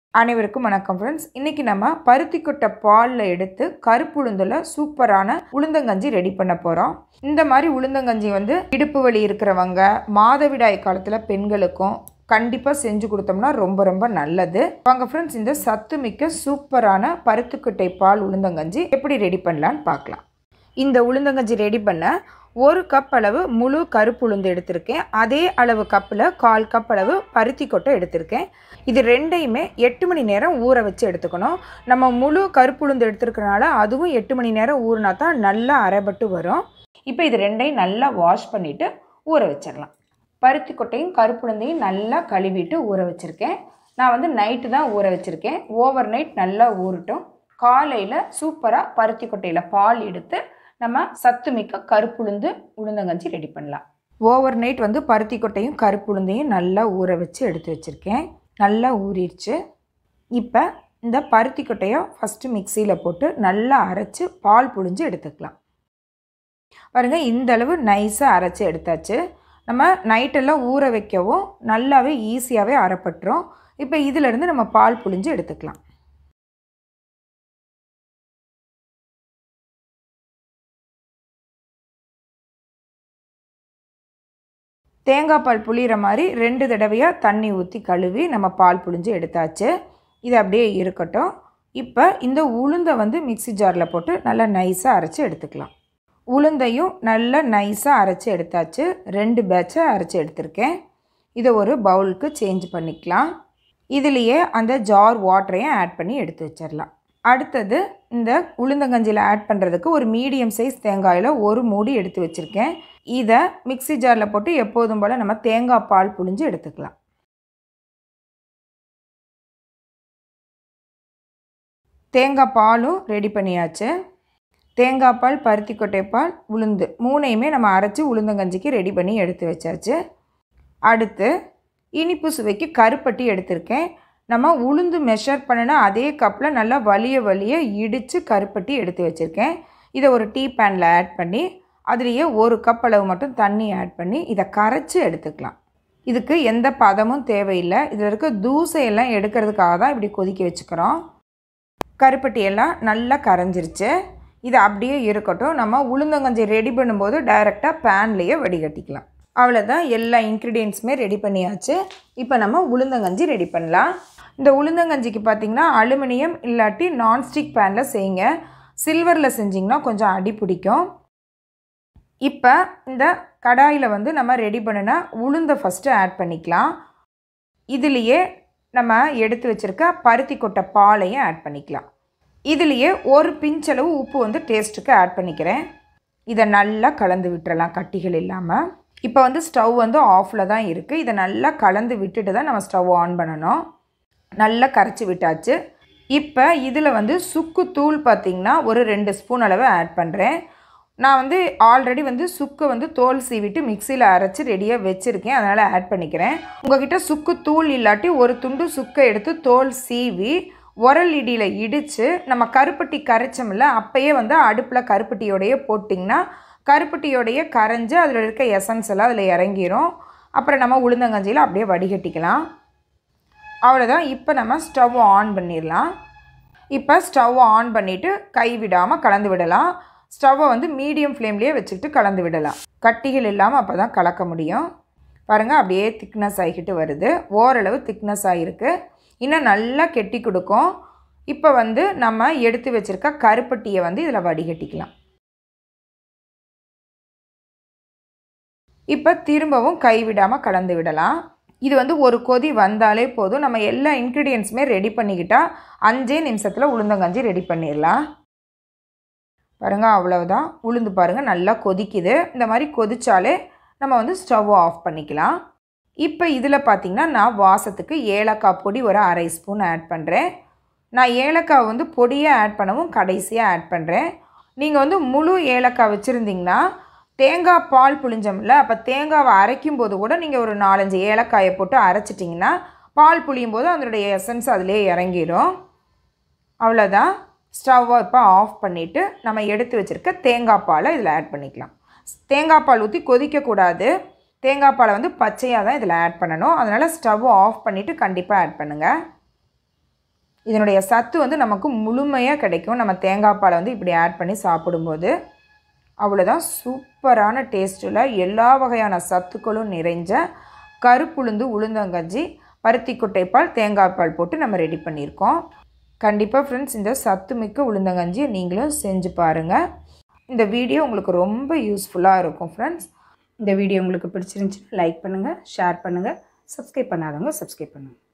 அனைவருக்கும் வணக்கம் ஃப்ரெண்ட்ஸ் இன்றைக்கி நம்ம பருத்தி கொட்டை பாலில் எடுத்து கருப்பு உளுந்தில் சூப்பரான உளுந்தங்கஞ்சி ரெடி பண்ண போகிறோம் இந்த மாதிரி உளுந்தங்கஞ்சி வந்து இடுப்பு வலி இருக்கிறவங்க மாதவிடாய் காலத்தில் பெண்களுக்கும் கண்டிப்பாக செஞ்சு கொடுத்தோம்னா ரொம்ப ரொம்ப நல்லது வாங்க ஃப்ரெண்ட்ஸ் இந்த சத்துமிக்க சூப்பரான பருத்திக்கொட்டை பால் உளுந்தங்கஞ்சி எப்படி ரெடி பண்ணலான்னு பார்க்கலாம் இந்த உளுந்தங்கஞ்சி ரெடி பண்ண ஒரு கப் அளவு முழு கருப்பு உளுந்து எடுத்திருக்கேன் அதே அளவு கப்பில் கால் கப் அளவு பருத்தி கொட்டை எடுத்திருக்கேன் இது ரெண்டையுமே எட்டு மணி நேரம் ஊற வச்சு எடுத்துக்கணும் நம்ம முழு கருப்பு உளுந்து எடுத்துருக்கனால அதுவும் எட்டு மணி நேரம் ஊறினா தான் நல்லா அரைபட்டு வரும் இப்போ இது ரெண்டையும் நல்லா வாஷ் பண்ணிவிட்டு ஊற வச்சிடலாம் பருத்தி கொட்டையும் கருப்பு உளுந்தையும் நல்லா கழுவிட்டு ஊற வச்சுருக்கேன் நான் வந்து நைட்டு தான் ஊற வச்சுருக்கேன் ஓவர் நைட் நல்லா ஊறட்டும் காலையில் சூப்பராக பருத்தி கொட்டையில் பால் எடுத்து நம்ம சத்துமிக்க கருப்புளுந்து உளுந்தங்கஞ்சி ரெடி பண்ணலாம் ஓவர் நைட் வந்து பருத்தி கொட்டையும் கருப்புளுந்தையும் நல்லா ஊற வச்சு எடுத்து வச்சுருக்கேன் நல்லா ஊறிடுச்சு இப்போ இந்த பருத்தி கொட்டையை ஃபஸ்ட்டு மிக்சியில் போட்டு நல்லா அரைச்சி பால் புழிஞ்சு எடுத்துக்கலாம் பாருங்கள் இந்த அளவு நைஸாக அரைச்சி எடுத்தாச்சு நம்ம நைட்டெல்லாம் ஊற வைக்கவும் நல்லாவே ஈஸியாகவே அரைப்பட்டுரும் இப்போ இதிலேருந்து நம்ம பால் புழிஞ்சு எடுத்துக்கலாம் தேங்காய் பால் புளிகிற மாதிரி ரெண்டு தடவையாக தண்ணி ஊற்றி கழுவி நம்ம பால் புழிஞ்சு எடுத்தாச்சு இது அப்படியே இருக்கட்டும் இப்போ இந்த உளுந்தை வந்து மிக்சி ஜாரில் போட்டு நல்லா நைஸாக அரைச்சி எடுத்துக்கலாம் உளுந்தையும் நல்லா நைஸாக அரைச்சி எடுத்தாச்சு ரெண்டு பேட்சை அரைச்சி எடுத்திருக்கேன் இதை ஒரு பவுலுக்கு சேஞ்ச் பண்ணிக்கலாம் இதுலேயே அந்த ஜார் வாட்டரையும் ஆட் பண்ணி எடுத்து வச்சிடலாம் அடுத்தது இந்த உளுந்தங்கஞ்சியில் ஆட் பண்ணுறதுக்கு ஒரு மீடியம் சைஸ் தேங்காயில் ஒரு மூடி எடுத்து வச்சுருக்கேன் இதை மிக்சி ஜாரில் போட்டு எப்போதும் போல் நம்ம தேங்காய் பால் புழிஞ்சு எடுத்துக்கலாம் தேங்காய் பாலும் ரெடி பண்ணியாச்சு தேங்காய் பால் பருத்தி கொட்டை பால் உளுந்து மூணையுமே நம்ம அரைச்சி உளுந்தங்கஞ்சிக்கு ரெடி பண்ணி எடுத்து வச்சாச்சு அடுத்து இனிப்பு சுவைக்கு கருப்பட்டி எடுத்திருக்கேன் நம்ம உளுந்து மெஷர் பண்ணினா அதே கப்பில் நல்லா வலிய வலிய இடித்து கருப்பட்டி எடுத்து வச்சுருக்கேன் இதை ஒரு டீ பேனில் ஆட் பண்ணி அதுலேயே ஒரு கப் அளவு மட்டும் தண்ணி ஆட் பண்ணி இதை கரைச்சி எடுத்துக்கலாம் இதுக்கு எந்த பதமும் தேவையில்லை இதில் இருக்க தூசையெல்லாம் எடுக்கிறதுக்காக தான் இப்படி கொதிக்க வச்சுக்கிறோம் கருப்பட்டியெல்லாம் நல்லா கரைஞ்சிருச்சு இது அப்படியே இருக்கட்டும் நம்ம உளுந்தங்கஞ்சி ரெடி பண்ணும்போது டைரெக்டாக பேன்லேயே வடிகட்டிக்கலாம் அவ்வளோதான் எல்லா இன்க்ரீடியன்ஸுமே ரெடி பண்ணியாச்சு இப்போ நம்ம உளுந்தங்கஞ்சி ரெடி பண்ணலாம் இந்த உளுந்தங்கஞ்சிக்கு பார்த்திங்கன்னா அலுமினியம் இல்லாட்டி நான்ஸ்டிக் பேனில் செய்யுங்க சில்வரில் செஞ்சிங்கன்னா கொஞ்சம் அடி பிடிக்கும் இப்போ இந்த கடாயில் வந்து நம்ம ரெடி பண்ணினா உளுந்தை ஃபஸ்ட்டு ஆட் பண்ணிக்கலாம் இதுலேயே நம்ம எடுத்து வச்சுருக்க பருத்தி கொட்டை பாலையும் ஆட் பண்ணிக்கலாம் இதுலேயே ஒரு பிஞ்சளவு உப்பு வந்து டேஸ்ட்டுக்கு ஆட் பண்ணிக்கிறேன் இதை நல்லா கலந்து விட்டுறலாம் கட்டிகள் இல்லாமல் இப்போ வந்து ஸ்டவ் வந்து ஆஃபில் தான் இருக்குது இதை நல்லா கலந்து விட்டுட்டு தான் நம்ம ஸ்டவ் ஆன் பண்ணணும் நல்லா கரைச்சி விட்டாச்சு இப்போ இதில் வந்து சுக்கு தூள் பார்த்திங்கன்னா ஒரு ரெண்டு ஸ்பூன் அளவு ஆட் பண்ணுறேன் நான் வந்து ஆல்ரெடி வந்து சுக்கு வந்து தோல் சீவிட்டு மிக்சியில் அரைச்சி ரெடியாக வச்சுருக்கேன் அதனால் ஆட் பண்ணிக்கிறேன் உங்ககிட்ட சுக்கு தூள் இல்லாட்டி ஒரு துண்டு சுக்கை எடுத்து தோல் சீவி உரல் இடியில் இடித்து நம்ம கருப்பட்டி கரைச்சோம்ல அப்போயே வந்து அடுப்பில் கருப்பட்டியோடையே போட்டிங்கன்னா கருப்பட்டியோடைய கரைஞ்சி அதில் இருக்க எசன்ஸ் எல்லாம் அதில் இறங்கிரும் அப்புறம் நம்ம உளுந்தங்கஞ்சியில் அப்படியே வடிகட்டிக்கலாம் அவ்வளோதான் இப்போ நம்ம ஸ்டவ் ஆன் பண்ணிடலாம் இப்போ ஸ்டவ் ஆன் பண்ணிவிட்டு கை விடாமல் கலந்து விடலாம் ஸ்டவ்வை வந்து மீடியம் ஃப்ளேம்லேயே வச்சுக்கிட்டு கலந்து விடலாம் கட்டிகள் இல்லாமல் அப்போ தான் கலக்க முடியும் பாருங்கள் அப்படியே திக்னஸ் ஆகிக்கிட்டு வருது ஓரளவு திக்னஸ் ஆகிருக்கு இன்னும் நல்லா கெட்டி கொடுக்கும் இப்போ வந்து நம்ம எடுத்து வச்சுருக்க கருப்பட்டியை வந்து இதில் வடிகட்டிக்கலாம் இப்போ திரும்பவும் கைவிடாமல் கலந்து விடலாம் இது வந்து ஒரு கொதி வந்தாலே போதும் நம்ம எல்லா இன்க்ரீடியன்ஸுமே ரெடி பண்ணிக்கிட்டால் அஞ்சே நிமிஷத்தில் உளுந்தங்கஞ்சி ரெடி பண்ணிடலாம் பாருங்கள் அவ்வளவுதான் உளுந்து பாருங்கள் நல்லா கொதிக்குது இந்த மாதிரி கொதிச்சாலே நம்ம வந்து ஸ்டவ் ஆஃப் பண்ணிக்கலாம் இப்போ இதில் பார்த்திங்கன்னா நான் வாசத்துக்கு ஏலக்காய் பொடி ஒரு அரை ஸ்பூன் ஆட் பண்ணுறேன் நான் ஏலக்காய் வந்து பொடியை ஆட் பண்ணவும் கடைசியாக ஆட் பண்ணுறேன் நீங்கள் வந்து முழு ஏலக்காய் வச்சுருந்திங்கன்னா தேங்காய் பால் புளிஞ்சோம்ல அப்போ தேங்காவை அரைக்கும் போது கூட நீங்கள் ஒரு நாலஞ்சு ஏலக்காயை போட்டு அரைச்சிட்டிங்கன்னா பால் புளியும் போது அதனுடைய எசன்ஸ் அதிலே இறங்கிடும் அவ்வளோதான் ஸ்டவ்வை இப்போ ஆஃப் பண்ணிவிட்டு நம்ம எடுத்து வச்சுருக்க தேங்காய் பாலை இதில் ஆட் பண்ணிக்கலாம் தேங்காய் பால் ஊற்றி கொதிக்கக்கூடாது தேங்காய் பாலை வந்து பச்சையாக தான் இதில் ஆட் பண்ணணும் அதனால் ஸ்டவ் ஆஃப் பண்ணிவிட்டு கண்டிப்பாக ஆட் பண்ணுங்கள் இதனுடைய சத்து வந்து நமக்கு முழுமையாக கிடைக்கும் நம்ம தேங்காய் பாலை வந்து இப்படி ஆட் பண்ணி சாப்பிடும்போது அவ்வளோதான் சூப்பரான டேஸ்ட்டில் எல்லா வகையான சத்துக்களும் நிறைஞ்ச கருப்புளுந்து உளுந்தங்கஞ்சி பருத்தி கொட்டைப்பால் தேங்காய் பால் போட்டு நம்ம ரெடி பண்ணியிருக்கோம் கண்டிப்பாக ஃப்ரெண்ட்ஸ் இந்த சத்துமிக்க உளுந்தங்கஞ்சியை நீங்களும் செஞ்சு பாருங்கள் இந்த வீடியோ உங்களுக்கு ரொம்ப யூஸ்ஃபுல்லாக இருக்கும் ஃப்ரெண்ட்ஸ் இந்த வீடியோ உங்களுக்கு பிடிச்சிருந்துச்சுன்னா லைக் பண்ணுங்கள் ஷேர் பண்ணுங்கள் சப்ஸ்கிரைப் பண்ணாதவங்க சப்ஸ்கிரைப் பண்ணுங்கள்